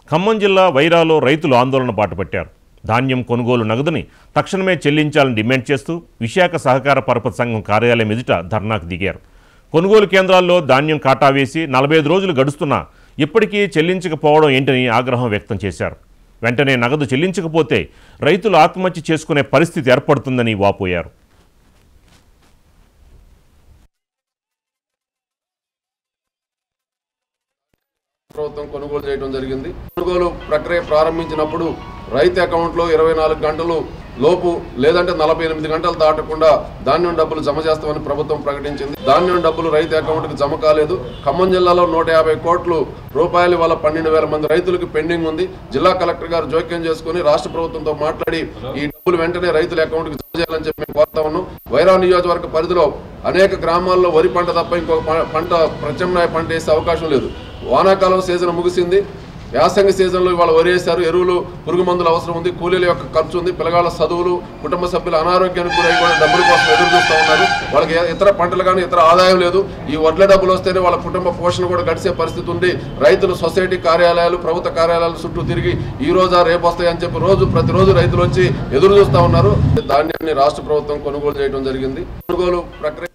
ఖమ్మం జిల్లా వైరాలో రైతులు ఆందోళన బాటపట్టారు ధాన్యం కొనుగోలు నగదుని తక్షణమే చెల్లించాలని డిమాండ్ చేస్తూ విశాఖ సహకార పరపతి సంఘం కార్యాలయం ఎదుట ధర్నాకు దిగారు కొనుగోలు కేంద్రాల్లో ధాన్యం కాటా వేసి నలభై ఐదు రోజులు గడుస్తున్నా ఇప్పటికీ చెల్లించకపోవడం ఏంటని ఆగ్రహం వ్యక్తం చేశారు వెంటనే నగదు చెల్లించకపోతే రైతులు ఆత్మహత్య చేసుకునే పరిస్థితి ఏర్పడుతుందని వాపోయారు ప్రభుత్వం కొనుగోలు చేయడం జరిగింది కొనుగోలు ప్రక్రియ ప్రారంభించినప్పుడు రైతు అకౌంట్లో ఇరవై నాలుగు గంటలు లోపు లేదంటే నలభై ఎనిమిది గంటలు దాటకుండా ధాన్యం డబ్బులు జమ చేస్తామని ప్రభుత్వం ప్రకటించింది ధాన్యం డబ్బులు రైతు అకౌంట్కి జమ కాలేదు ఖమ్మం జిల్లాలో నూట యాభై కోట్లు రూపాయల వల్ల పన్నెండు వేల మంది రైతులకు పెండింగ్ ఉంది జిల్లా కలెక్టర్ గారు జోక్యం చేసుకుని రాష్ట్ర ప్రభుత్వంతో మాట్లాడి ఈ డబ్బులు వెంటనే రైతుల అకౌంట్కి జమ చేయాలని చెప్పి మేము కోరుతా ఉన్నాం వైరా నియోజకవర్గ పరిధిలో అనేక గ్రామాల్లో వరి పంట తప్ప ఇంకొక ప- పంట ప్రత్యామ్నాయ పంట వేసే అవకాశం లేదు వానాకాలం సీజన్ ముగిసింది యాసంగి సీజన్లో ఇవాళ వరి వేశారు ఎరువులు పురుగు మందులు అవసరం ఉంది కూలీల యొక్క ఖర్చు ఉంది పిల్లగాళ్ళ చదువులు కుటుంబ సభ్యుల అనారోగ్యానికి గురై కూడా డబ్బుల కోసం ఎదురు చూస్తూ ఉన్నారు వాళ్ళకి ఏ- ఇతర పంటలు కానీ ఇతర ఆదాయం లేదు ఈ వడ్ల డబ్బులు వస్తేనే వాళ్ళ కుటుంబ పోషణ కూడా గడిచే పరిస్థితి ఉంది రైతులు సొసైటీ కార్యాలయాలు ప్రభుత్వ కార్యాలయాల చుట్టూ తిరిగి ఈ రోజా రేపు వస్తాయని చెప్పి రోజు ప్రతిరోజు రైతులు వచ్చి ఎదురు చూస్తూ ఉన్నారు ధాన్యాన్ని రాష్ట్ర ప్రభుత్వం కొనుగోలు చేయడం జరిగింది కొనుగోలు ప్రక్రియ